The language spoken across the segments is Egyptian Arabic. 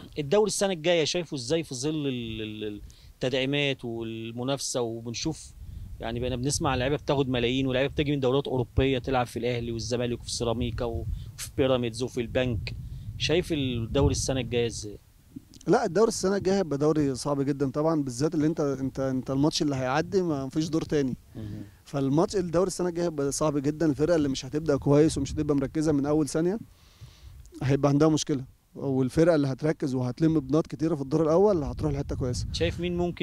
الدوري السنه الجايه شايفه ازاي في ظل ال- ال- التدعيمات والمنافسه وبنشوف يعني بقينا بنسمع لعيبه بتاخد ملايين ولاعيبه بتيجي من دوريات اوروبيه تلعب في الاهلي والزمالك وفي سيراميكا وفي بيراميدز وفي البنك شايف الدوري السنه الجايه ازاي لا الدوري السنه الجايه هيبقى دوري صعب جدا طبعا بالذات اللي انت انت انت الماتش اللي هيعدي ما فيش دور تاني فالماتش الدوري السنه الجايه هيبقى صعب جدا الفرقه اللي مش هتبدا كويس ومش هتبقى مركزه من اول ثانيه هيبقى عندها مشكله والفرقه اللي هتركز وهتلم بنات كتيره في الدور الاول هتروح لحته كويسه شايف مين ممكن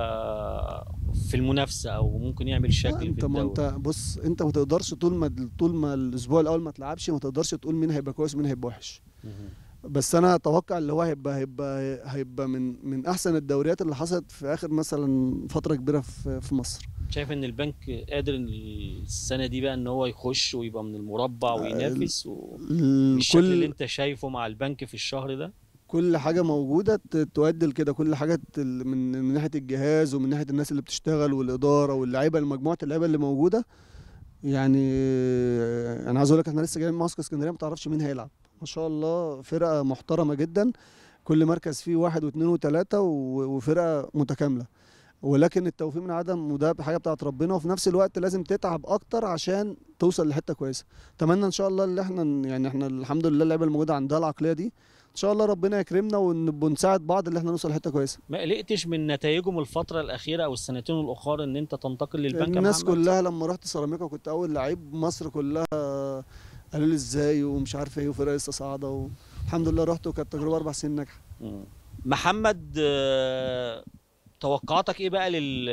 يبقى في المنافسه او ممكن يعمل لا، شكل في انت ما انت الدوري بص انت ما تقدرش طول ما طول ما الاسبوع الاول ما تلعبش ما تقدرش تقول مين هيبقى كويس ومين هيبقى وحش مهم. بس انا اتوقع اللي هو هيبقى هيبقى هيبقى من من احسن الدوريات اللي حصلت في اخر مثلا فتره كبيره في في مصر شايف ان البنك قادر إن السنه دي بقى ان هو يخش ويبقى من المربع وينافس بالشكل اللي كل انت شايفه مع البنك في الشهر ده كل حاجه موجوده ت- تؤدي لكده كل حاجه ت- من من ناحيه الجهاز ومن ناحيه الناس اللي بتشتغل والاداره واللعيبه مجموعه اللعيبه اللي موجوده يعني انا عايز اقول لك احنا لسه جايين من معسكر اسكندريه ما تعرفش مين هيلعب ما شاء الله فرقه محترمه جدا كل مركز فيه واحد واثنين وثلاثه و- وفرقه متكامله ولكن التوفيق من عدم وده حاجه بتاعت ربنا وفي نفس الوقت لازم تتعب اكتر عشان توصل لحته كويسه اتمنى ان شاء الله اللي احنا يعني احنا الحمد لله اللعيبه الموجوده عندها العقليه دي ان شاء الله ربنا يكرمنا ون- ونساعد بعض اللي احنا نوصل لحته كويسه ما قلقتش من نتائجهم الفتره الاخيره او السنتين الاخرى ان انت تنتقل للبنك يا الناس محمد؟ كلها لما رحت سيراميكا كنت اول لعيب مصر كلها قالوا لي ازاي ومش عارف ايه وفرقه لسه صاعده والحمد لله رحت وكانت تجربه اربع سنين ناجحه مم. محمد آه، توقعاتك ايه بقى لل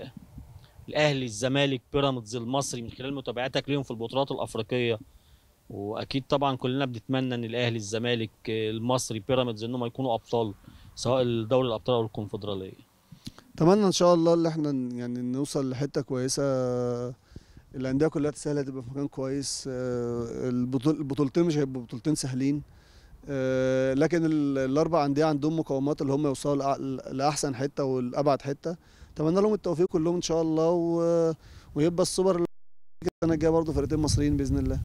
الاهلي الزمالك بيراميدز المصري من خلال متابعتك ليهم في البطولات الافريقيه واكيد طبعا كلنا بنتمنى ان الاهلي الزمالك آه، المصري بيراميدز انهم يكونوا ابطال سواء دوري الابطال او الكونفدراليه اتمنى ان شاء الله اللي احنا ن- يعني نوصل لحته كويسه الانديه كلها تسهل تبقى في مكان كويس آه، البطول البطولتين مش هيبقوا بطولتين سهلين آه، لكن ال- الاربع انديه عندهم مقومات اللي هم يوصلوا لأع- لاحسن حته والابعد حته اتمنى لهم التوفيق كلهم ان شاء الله و... ويبقى السوبر السنه الجايه برضه فرقتين مصريين باذن الله